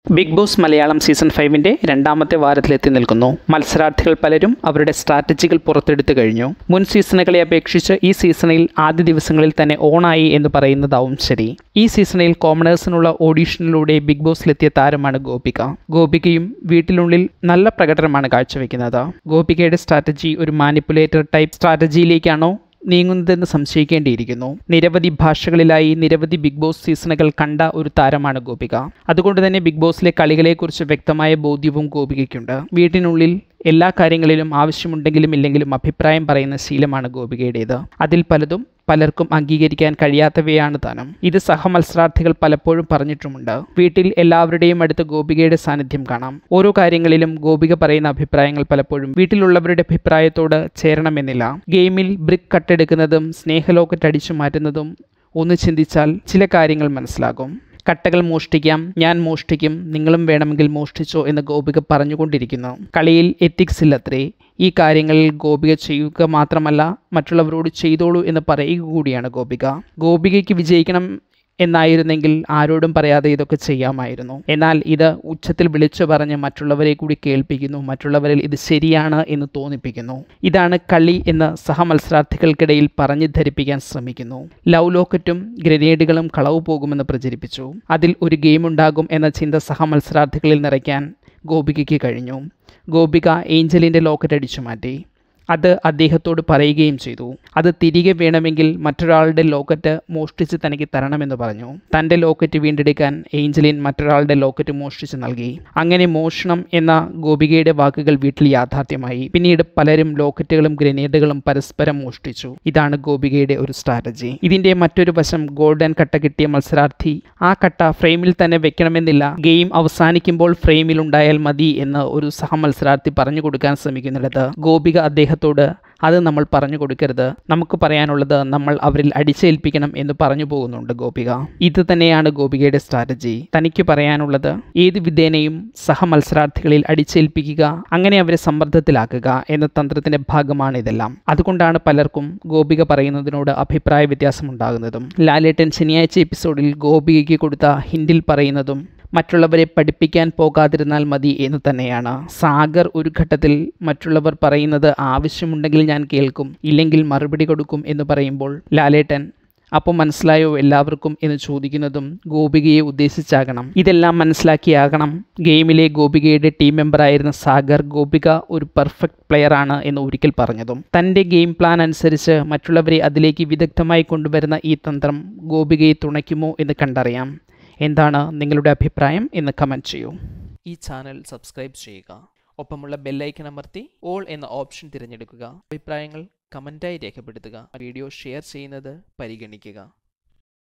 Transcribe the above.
big boss Malayalam season ഫൈവിന്റെ രണ്ടാമത്തെ വാരത്തിലെത്തി നിൽക്കുന്നു മത്സരാർത്ഥികൾ പലരും അവരുടെ സ്ട്രാറ്റജികൾ പുറത്തെടുത്തു കഴിഞ്ഞു മുൻ സീസണുകളെ അപേക്ഷിച്ച് ഈ സീസണിൽ ആദ്യ ദിവസങ്ങളിൽ തന്നെ ഓണായി എന്ന് പറയുന്നതാവും ശരി ഈ സീസണിൽ കോമണേഴ്സിനുള്ള ഓഡീഷനിലൂടെ ബിഗ് ബോസിലെത്തിയ താരമാണ് ഗോപിക ഗോപികയും വീട്ടിനുള്ളിൽ നല്ല പ്രകടനമാണ് കാഴ്ചവെക്കുന്നത് ഗോപികയുടെ സ്ട്രാറ്റജി ഒരു മാനിപ്പുലേറ്റർ ടൈപ്പ് സ്ട്രാറ്റജിയിലേക്കാണോ നീങ്ങുന്നതെന്ന് സംശയിക്കേണ്ടിയിരിക്കുന്നു നിരവധി ഭാഷകളിലായി നിരവധി ബിഗ് ബോസ് സീസണുകൾ കണ്ട ഒരു താരമാണ് ഗോപിക അതുകൊണ്ട് തന്നെ ബിഗ് ബോസിലെ കളികളെക്കുറിച്ച് വ്യക്തമായ ബോധ്യവും ഗോപികയ്ക്കുണ്ട് വീട്ടിനുള്ളിൽ എല്ലാ കാര്യങ്ങളിലും ആവശ്യമുണ്ടെങ്കിലും ഇല്ലെങ്കിലും അഭിപ്രായം പറയുന്ന ശീലമാണ് ഗോപികയുടേത് അതിൽ പലതും പലർക്കും അംഗീകരിക്കാൻ കഴിയാത്തവയാണ് താനും ഇത് സഹമത്സരാർത്ഥികൾ പലപ്പോഴും പറഞ്ഞിട്ടുമുണ്ട് വീട്ടിൽ എല്ലാവരുടെയും അടുത്ത് ഗോപികയുടെ സാന്നിധ്യം കാണാം ഓരോ കാര്യങ്ങളിലും ഗോപിക പറയുന്ന അഭിപ്രായങ്ങൾ പലപ്പോഴും വീട്ടിലുള്ളവരുടെ അഭിപ്രായത്തോട് ചേരണമെന്നില്ല ഗെയിമിൽ ബ്രിക്ക് കട്ടെടുക്കുന്നതും സ്നേഹലോക്കറ്റ് അടിച്ചു മാറ്റുന്നതും ഒന്ന് ചിന്തിച്ചാൽ ചില കാര്യങ്ങൾ മനസ്സിലാകും കട്ടകൾ മോഷ്ടിക്കാം ഞാൻ മോഷ്ടിക്കും നിങ്ങളും വേണമെങ്കിൽ മോഷ്ടിച്ചോ എന്ന് ഗോപിക പറഞ്ഞുകൊണ്ടിരിക്കുന്നു കളിയിൽ എത്തിക്സ് ഇല്ലത്രേ ഈ കാര്യങ്ങളിൽ ഗോപിക ചെയ്യുക മാത്രമല്ല മറ്റുള്ളവരോട് ചെയ്തോളൂ എന്ന് പറയുക കൂടിയാണ് ഗോപിക ഗോപികയ്ക്ക് വിജയിക്കണം എന്നായിരുന്നെങ്കിൽ ആരോടും പറയാതെ ഇതൊക്കെ ചെയ്യാമായിരുന്നു എന്നാൽ ഇത് ഉച്ചത്തിൽ വിളിച്ചു പറഞ്ഞ് മറ്റുള്ളവരെ കൂടി കേൾപ്പിക്കുന്നു മറ്റുള്ളവരിൽ ഇത് ശരിയാണ് എന്ന് തോന്നിപ്പിക്കുന്നു ഇതാണ് കളി എന്ന് സഹമത്സരാർത്ഥികൾക്കിടയിൽ പറഞ്ഞു ധരിപ്പിക്കാൻ ശ്രമിക്കുന്നു ലവ് ലോക്കറ്റും ഗ്രനേഡുകളും കളവ് പോകുമെന്ന് പ്രചരിപ്പിച്ചു അതിൽ ഒരു ഗെയിം ഉണ്ടാകും എന്ന ചിന്ത സഹമത്സരാർത്ഥികളിൽ നിറയ്ക്കാൻ ഗോപികയ്ക്ക് കഴിഞ്ഞു ഗോപിക ഏഞ്ചലിൻ്റെ ലോക്കറ്റ് അടിച്ചു മാറ്റി അത് അദ്ദേഹത്തോട് പറയുകയും ചെയ്തു അത് തിരികെ വേണമെങ്കിൽ മറ്റൊരാളുടെ ലോക്കറ്റ് മോഷ്ടിച്ച് തനിക്ക് തരണമെന്ന് പറഞ്ഞു തൻ്റെ ലോക്കറ്റ് വീണ്ടെടുക്കാൻ ഏഞ്ചലിൻ മറ്റൊരാളുടെ ലോക്കറ്റ് മോഷ്ടിച്ച് നൽകി അങ്ങനെ മോഷണം എന്ന ഗോപികയുടെ വാക്കുകൾ വീട്ടിൽ യാഥാർത്ഥ്യമായി പിന്നീട് പലരും ലോക്കറ്റുകളും ഗ്രനേഡുകളും പരസ്പരം മോഷ്ടിച്ചു ഇതാണ് ഗോപികയുടെ ഒരു സ്ട്രാറ്റജി ഇതിൻ്റെ മറ്റൊരു വശം ഗോൾഡൻ കട്ട കിട്ടിയ മത്സരാർത്ഥി ആ കട്ട ഫ്രെയിമിൽ തന്നെ വെക്കണമെന്നില്ല ഗെയിം അവസാനിക്കുമ്പോൾ ഫ്രെയിമിൽ ഉണ്ടായാൽ മതി എന്ന് ഒരു സഹമത്സരാർത്ഥി പറഞ്ഞു കൊടുക്കാൻ ശ്രമിക്കുന്നിടത്ത് ഗോപിക അദ്ദേഹത്തോട് അത് നമ്മൾ പറഞ്ഞു കൊടുക്കരുത് നമുക്ക് പറയാനുള്ളത് നമ്മൾ അവരിൽ അടിച്ചേൽപ്പിക്കണം എന്ന് പറഞ്ഞു പോകുന്നുണ്ട് ഗോപിക ഇത് തന്നെയാണ് ഗോപികയുടെ സ്ട്രാറ്റജി തനിക്ക് പറയാനുള്ളത് ഏത് വിധേനയും സഹമത്സരാർത്ഥികളിൽ അടിച്ചേൽപ്പിക്കുക അങ്ങനെ അവരെ സമ്മർദ്ദത്തിലാക്കുക എന്ന തന്ത്രത്തിന്റെ ഭാഗമാണ് ഇതെല്ലാം അതുകൊണ്ടാണ് പലർക്കും ഗോപിക പറയുന്നതിനോട് അഭിപ്രായ വ്യത്യാസമുണ്ടാകുന്നതും ലാലേട്ടൻ ശനിയാഴ്ച എപ്പിസോഡിൽ ഗോപികയ്ക്ക് കൊടുത്ത ഹിൻഡിൽ പറയുന്നതും മറ്റുള്ളവരെ പഠിപ്പിക്കാൻ പോകാതിരുന്നാൽ മതി എന്ന് തന്നെയാണ് സാഗർ ഒരു ഘട്ടത്തിൽ മറ്റുള്ളവർ പറയുന്നത് ആവശ്യമുണ്ടെങ്കിൽ ഞാൻ കേൾക്കും ഇല്ലെങ്കിൽ മറുപടി കൊടുക്കും എന്ന് പറയുമ്പോൾ ലാലേട്ടൻ അപ്പോൾ മനസ്സിലായോ എല്ലാവർക്കും എന്ന് ചോദിക്കുന്നതും ഗോപികയെ ഉദ്ദേശിച്ചാകണം ഇതെല്ലാം മനസ്സിലാക്കിയാകണം ഗെയിമിലെ ഗോപികയുടെ ടീം മെമ്പറായിരുന്ന സാഗർ ഗോപിക ഒരു പെർഫെക്റ്റ് പ്ലെയറാണ് എന്ന് ഒരിക്കൽ പറഞ്ഞതും തൻ്റെ ഗെയിം പ്ലാൻ അനുസരിച്ച് മറ്റുള്ളവരെ അതിലേക്ക് വിദഗ്ധമായി കൊണ്ടുവരുന്ന ഈ തന്ത്രം ഗോപികയെ തുണയ്ക്കുമോ എന്ന് കണ്ടറിയാം എന്താണ് നിങ്ങളുടെ അഭിപ്രായം എന്ന് കമൻറ്റ് ചെയ്യൂ ഈ ചാനൽ സബ്സ്ക്രൈബ് ചെയ്യുക ഒപ്പമുള്ള ബെല്ലൈക്കൺ അമർത്തി ഓൾ എന്ന ഓപ്ഷൻ തിരഞ്ഞെടുക്കുക അഭിപ്രായങ്ങൾ കമൻറ്റായി രേഖപ്പെടുത്തുക വീഡിയോ ഷെയർ ചെയ്യുന്നത് പരിഗണിക്കുക